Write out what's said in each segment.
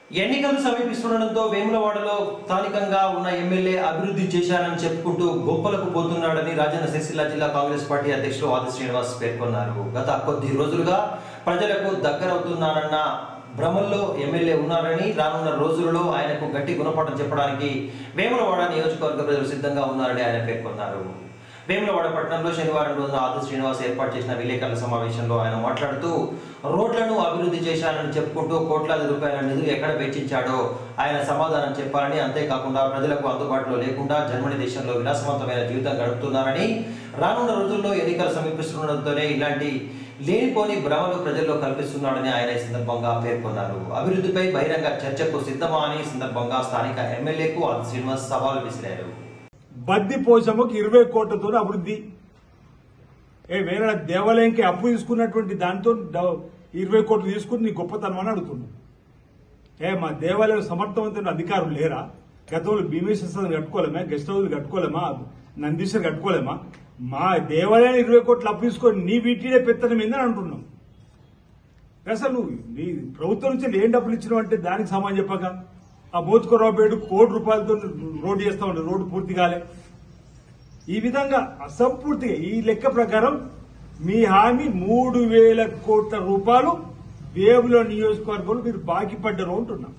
ఎన్నికలు సమీపిస్తుండటంతో వేములవాడలో స్థానికంగా ఉన్న ఎమ్మెల్యే అభివృద్ధి చేశానని చెప్పుకుంటూ గొప్పలకు పోతున్నాడని రాజన్న సిరిసిల్ల జిల్లా కాంగ్రెస్ పార్టీ అధ్యక్షులు ఆది శ్రీనివాస్ పేర్కొన్నారు గత కొద్ది రోజులుగా ప్రజలకు దగ్గరవుతున్నారన్న భ్రమల్లో ఎమ్మెల్యే ఉన్నారని రానున్న రోజులలో ఆయనకు గట్టి గుణపాఠం చెప్పడానికి వేములవాడ నియోజకవర్గ ప్రజలు సిద్ధంగా ఉన్నారని ఆయన పేర్కొన్నారు వేములవాడ పట్టణంలో శనివారం రోజున ఆది శ్రీనివాస్ ఏర్పాటు చేసిన విలేకరుల సమావేశంలో ఆయన మాట్లాడుతూ రోడ్లను అభివృద్ధి చేశానని చెప్పుకుంటూ కోట్లాది రూపాయల నిధులు ఎక్కడ వెచ్చించాడో ఆయన సమాధానం చెప్పాలని అంతేకాకుండా ప్రజలకు అందుబాటులో లేకుండా జర్మనీ దేశంలో విలాసవంతమైన జీవితం గడుపుతున్నారని రానున్న రోజుల్లో ఎన్నికలు సమీపిస్తుండటంతోనే ఇలాంటి లేనిపోని భ్రమలు ప్రజల్లో కల్పిస్తున్నాడని ఆయన ఈ సందర్భంగా పేర్కొన్నారు అభివృద్ధిపై బహిరంగ చర్చకు సిద్ధమా అని ఈ సందర్భంగా స్థానిక ఎమ్మెల్యేకు ఆది శ్రీనివాస్ సవాల్ విసిరారు బద్ది పోషమ్మకు ఇరవై కోట్లతో అభివృద్ధి ఏ వేరే దేవాలయంకి అప్పు తీసుకున్నటువంటి దాంతో డ- ఇరవై కోట్లు తీసుకుని నీ గొప్పతనం అని అడుగుతున్నావు ఏ మా దేవాలయం సమర్థవంతమైన అధికారులు లేరా గతంలో భీమేశ్వర కట్టుకోలేమా గెస్ట్ హౌస్ కట్టుకోలేమా నందీశ్వర్ కట్టుకోలేమా మా దేవాలయాన్ని ఇరవై కోట్లు అప్పు తీసుకొని నీ వీటినే పెత్తనం ఏందని అంటున్నాం అసలు నీ ప్రభుత్వం నుంచి ఏం డబ్బులు ఇచ్చినావు అంటే దానికి సమానం చెప్పక ఆ బోత్కరావుపేట కోటి రూపాయలతో రోడ్డు చేస్తా ఉండే రోడ్డు పూర్తి కాలే ఈ విధంగా అసంపూర్తిగా ఈ లెక్క ప్రకారం మీ హామీ మూడు వేల కోట్ల రూపాయలు వేవుల నియోజకవర్గంలో మీరు బాకీ పడ్డారు అంటున్నాం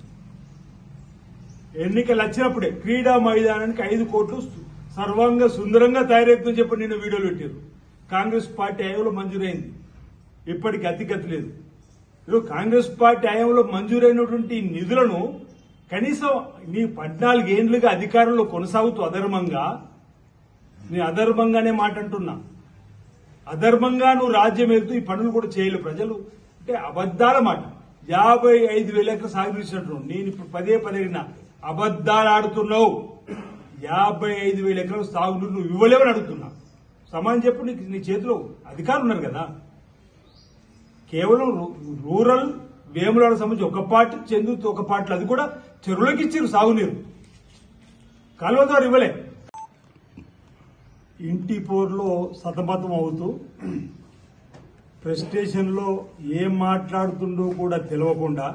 ఎన్నికలు వచ్చినప్పుడే క్రీడా మైదానానికి ఐదు కోట్లు సర్వంగా సుందరంగా తయారవుతుందని చెప్పి నిన్న వీడియోలు పెట్టారు కాంగ్రెస్ పార్టీ హయాంలో మంజూరైంది ఇప్పటికి అతిగతి లేదు ఇప్పుడు కాంగ్రెస్ పార్టీ హయాంలో మంజూరైనటువంటి ఈ నిధులను కనీసం నీ పద్నాలుగేండ్లుగా అధికారంలో కొనసాగుతూ అధర్మంగా నీ అధర్మంగానే మాట అంటున్నా అధర్మంగా నువ్వు రాజ్యం వెళ్తూ ఈ పనులు కూడా చేయలేవు ప్రజలు అంటే అబద్దాల మాట యాభై ఐదు వేల ఎకరం సాగు చేసినట్టు నేను ఇప్పుడు పదే పదే విన్నా అబద్దాలు ఆడుతున్నావు యాభై ఐదు వేల ఎకరం సాగు నువ్వు ఇవ్వలేవని అడుగుతున్నా సమానం చెప్పు నీకు నీ చేతిలో అధికారులు ఉన్నారు కదా కేవలం రూ- రూరల్ వేములాడ సంబంధించి ఒక పార్టీ చెందుతూ ఒక పార్టీ అది కూడా చెరువులకు ఇచ్చారు సాగునీరు కాలువ ద్వారా ఇవ్వలే ఇంటి పోరులో సతమతం అవుతూ ప్రెస్ స్టేషన్లో ఏం మాట్లాడుతుండో కూడా తెలియకుండా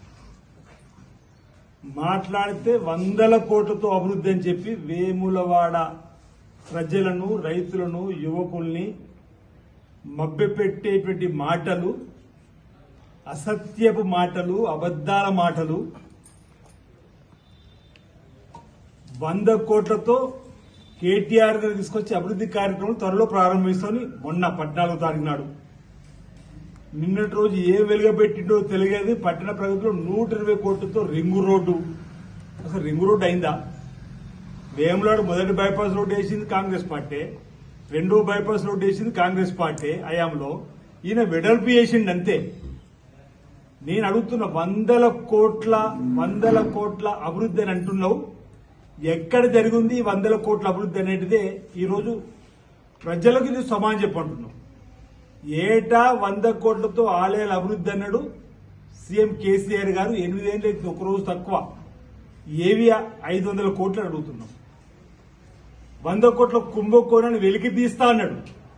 మాట్లాడితే వందల కోట్లతో అభివృద్ధి అని చెప్పి వేములవాడ ప్రజలను రైతులను యువకుల్ని మభ్యపెట్టేటువంటి మాటలు అసత్యపు మాటలు అబద్దాల మాటలు వంద కోట్లతో కేటీఆర్ గారు తీసుకొచ్చి అభివృద్ధి కార్యక్రమం త్వరలో ప్రారంభిస్తామని మొన్న పద్నాలుగో తారీఖు నాడు నిన్నటి రోజు ఏ వెలుగబెట్టిండో తెలియదు పట్టణ ప్రగతిలో నూట ఇరవై కోట్లతో రింగు రోడ్డు అసలు రింగు రోడ్డు అయిందా వేములాడు మొదటి బైపాస్ రోడ్డు వేసింది కాంగ్రెస్ పార్టీ రెండో బైపాస్ రోడ్డు వేసింది కాంగ్రెస్ పార్టీ అయాంలో ఈయన వెడల్పు చేసిండు అంతే నేను అడుగుతున్న వందల కోట్ల వందల కోట్ల అభివృద్ధి అని అంటున్నావు ఎక్కడ జరిగింది ఈ వందల కోట్ల అభివృద్ధి అనేటిదే ఈరోజు ప్రజలకు ఇది సమానం చెప్పంటున్నాం ఏటా వంద కోట్లతో ఆలయాల అభివృద్ధి అన్నాడు సీఎం కేసీఆర్ గారు ఎనిమిదేళ్ళు అయితే ఒక రోజు తక్కువ ఏవి ఐదు వందల కోట్లు అడుగుతున్నాం వంద కోట్ల కుంభకోణాన్ని వెలికి తీస్తా అన్నాడు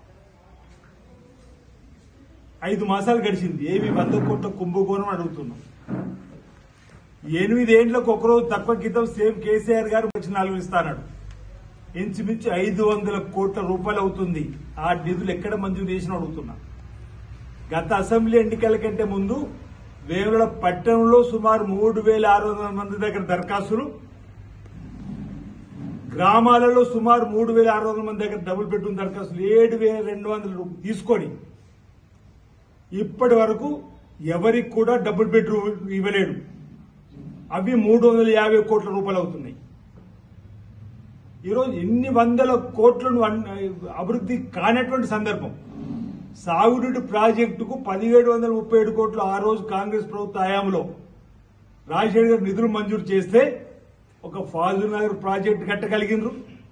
ఐదు మాసాలు గడిచింది ఏవి వంద కోట్ల కుంభకోణం అడుగుతున్నాం ఎనిమిదేండ్లకు ఒకరోజు తక్కువ క్రితం సేమ్ కేసీఆర్ గారు వచ్చి నాలుగు ఇస్తాడు ఇంచుమించు ఐదు వందల కోట్ల రూపాయలు అవుతుంది ఆ నిధులు ఎక్కడ మంజూరు చేసిన అడుగుతున్నా గత అసెంబ్లీ ఎన్నికల కంటే ముందు వేముల పట్టణంలో సుమారు మూడు వేల ఆరు వందల మంది దగ్గర దరఖాస్తులు గ్రామాలలో సుమారు మూడు వేల ఆరు వందల మంది దగ్గర డబుల్ బెడ్రూమ్ దరఖాస్తులు ఏడు వేల రెండు వందల రూ- తీసుకొని ఇప్పటి వరకు ఎవరికి కూడా డబుల్ బెడ్రూమ్ ఇవ్వలేడు అవి మూడు వందల యాభై కోట్ల రూపాయలు అవుతున్నాయి ఈరోజు ఎన్ని వందల కోట్లను అన్- అభివృద్ధి కానటువంటి సందర్భం సాగునీటి ప్రాజెక్టుకు పదిహేడు వందల ముప్పై ఏడు కోట్లు ఆ రోజు కాంగ్రెస్ ప్రభుత్వ హయాంలో రాజశేఖర్ గారు నిధులు మంజూరు చేస్తే ఒక ఫాజుల్ నగర్ ప్రాజెక్టు కట్టగలిగినరు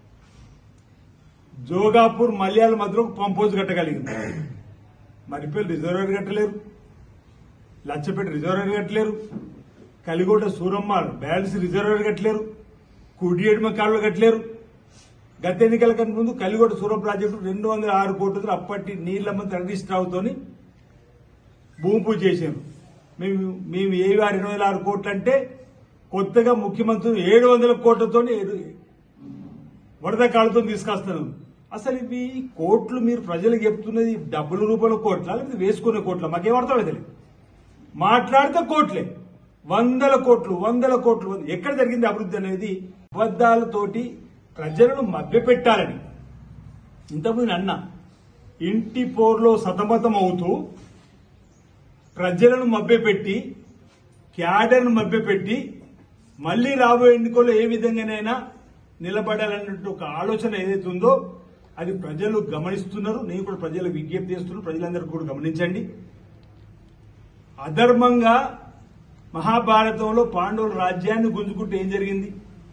జోగాపూర్ మలయాళ మధ్యలో పంపోజ్ కట్టగలిగింది మరిపల్లి రిజర్వేర్ కట్టలేరు లచ్చపేట రిజర్వేర్ కట్టలేరు కలిగోట సూరమ్మ బ్యాలెన్స్ రిజర్వేర్ కట్టలేరు కుడి ఎడమ కాళ్ళు కట్టలేరు గత ఎన్నికల కంటే ముందు కలిగోట సూరం ప్రాజెక్టు రెండు వందల ఆరు కోట్లతో అప్పటి నీళ్ల మంత్రి హరీష్ రావుతోని భూమి పూజ చేశారు మేము మేము ఏ ఇరవై వేల ఆరు కోట్లు అంటే కొత్తగా ముఖ్యమంత్రి ఏడు వందల కోట్లతో వరద కాళ్ళతో తీసుకొస్తాను అసలు ఇవి కోట్లు మీరు ప్రజలకు చెప్తున్నది డబ్బుల రూపంలో కోట్ల లేకపోతే వేసుకునే కోట్ల మాకేం అర్థం తెలియదు మాట్లాడితే కోట్లే వందల కోట్లు వందల కోట్లు వంద- ఎక్కడ జరిగింది అభివృద్ధి అనేది అబద్దాలతోటి ప్రజలను మభ్యపెట్టాలని ఇంతకుముందు నేను అన్నా ఇంటి పోర్లో సతమతం అవుతూ ప్రజలను మభ్యపెట్టి క్యాడర్ను మభ్యపెట్టి మళ్ళీ రాబోయే ఎన్నికల్లో ఏ విధంగానైనా నిలబడాలన్నట్టు ఒక ఆలోచన ఏదైతే ఉందో అది ప్రజలు గమనిస్తున్నారు నేను కూడా ప్రజలకు విజ్ఞప్తి చేస్తున్నాను ప్రజలందరూ కూడా గమనించండి అధర్మంగా మహాభారతంలో పాండవుల రాజ్యాన్ని గుంజుకుంటే ఏం జరిగింది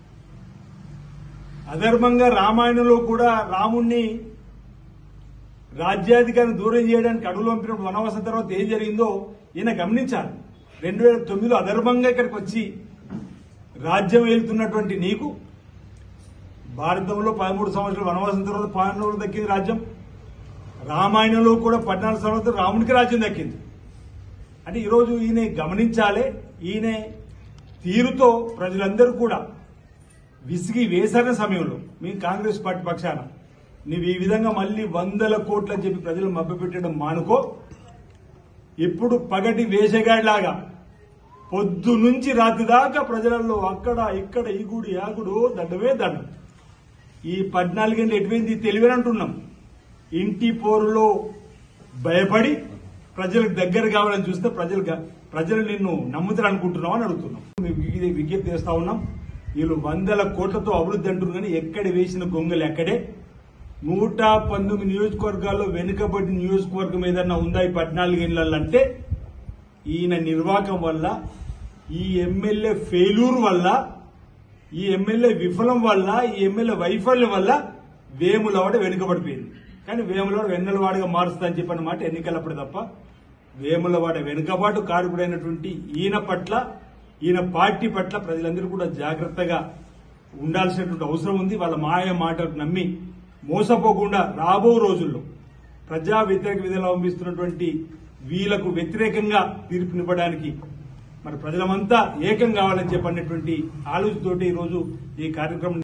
అధర్మంగా రామాయణంలో కూడా రాముణ్ణి రాజ్యాధికారిని దూరం చేయడానికి అడుగులు పంపినప్పుడు వనవాసం తర్వాత ఏం జరిగిందో ఈయన గమనించాలి రెండు వేల తొమ్మిదిలో అధర్మంగా ఇక్కడికి వచ్చి రాజ్యం వెళ్తున్నటువంటి నీకు భారతంలో పదమూడు సంవత్సరాలు వనవాసం తర్వాత పాండవులు దక్కింది రాజ్యం రామాయణంలో కూడా పద్నాలుగు సంవత్సరాలు రామునికి రాజ్యం దక్కింది అంటే ఈరోజు ఈయన గమనించాలి ఈయన తీరుతో ప్రజలందరూ కూడా విసిగి వేసన్న సమయంలో మేము కాంగ్రెస్ పార్టీ పక్షాన నువ్వు ఈ విధంగా మళ్ళీ వందల కోట్లు అని చెప్పి ప్రజలు మభ్యపెట్టడం మానుకో ఇప్పుడు పగటి వేషగాడిలాగా పొద్దు నుంచి రాత్రి దాకా ప్రజలలో అక్కడ ఇక్కడ ఈ గుడి ఆ గుడి ఓ దండమే దండం ఈ పద్నాలుగేళ్ళు ఎటువైంది తెలివని అంటున్నాం ఇంటి పోరులో భయపడి ప్రజలకు దగ్గర కావాలని చూస్తే ప్రజలు గ- ప్రజలు నిన్ను నమ్ముతారు అనుకుంటున్నావు అని అడుగుతున్నాం మేము ఇది విజ్ఞప్తి చేస్తా ఉన్నాం వీళ్ళు వందల కోట్లతో అభివృద్ధి అంటున్నారు కానీ ఎక్కడ వేసిన గొంగలు ఎక్కడే నూట పంతొమ్మిది నియోజకవర్గాల్లో వెనుకబడిన నియోజకవర్గం ఏదన్నా ఉందా ఈ పద్నాలుగేళ్లలో అంటే ఈయన నిర్వాహకం వల్ల ఈ ఎమ్మెల్యే ఫెయిల్యూర్ వల్ల ఈ ఎమ్మెల్యే విఫలం వల్ల ఈ ఎమ్మెల్యే వైఫల్యం వల్ల వేములవాడ వెనుకబడిపోయింది కానీ వేములవాడ వెన్నెలవాడగా మారుస్తా అని చెప్పిన మాట ఎన్నికలప్పుడు తప్ప వేములవాడ వెనుకబాటు కారకుడైనటువంటి ఈయన పట్ల ఈయన పార్టీ పట్ల ప్రజలందరూ కూడా జాగ్రత్తగా ఉండాల్సినటువంటి అవసరం ఉంది వాళ్ళ మాయ మాటలు నమ్మి మోసపోకుండా రాబో రోజుల్లో ప్రజా వ్యతిరేక విధులు అవలంబిస్తున్నటువంటి వీళ్లకు వ్యతిరేకంగా తీర్పునివ్వడానికి మరి ప్రజలమంతా ఏకం కావాలని చెప్పినటువంటి ఆలోచనతోటి ఈరోజు ఈ కార్యక్రమం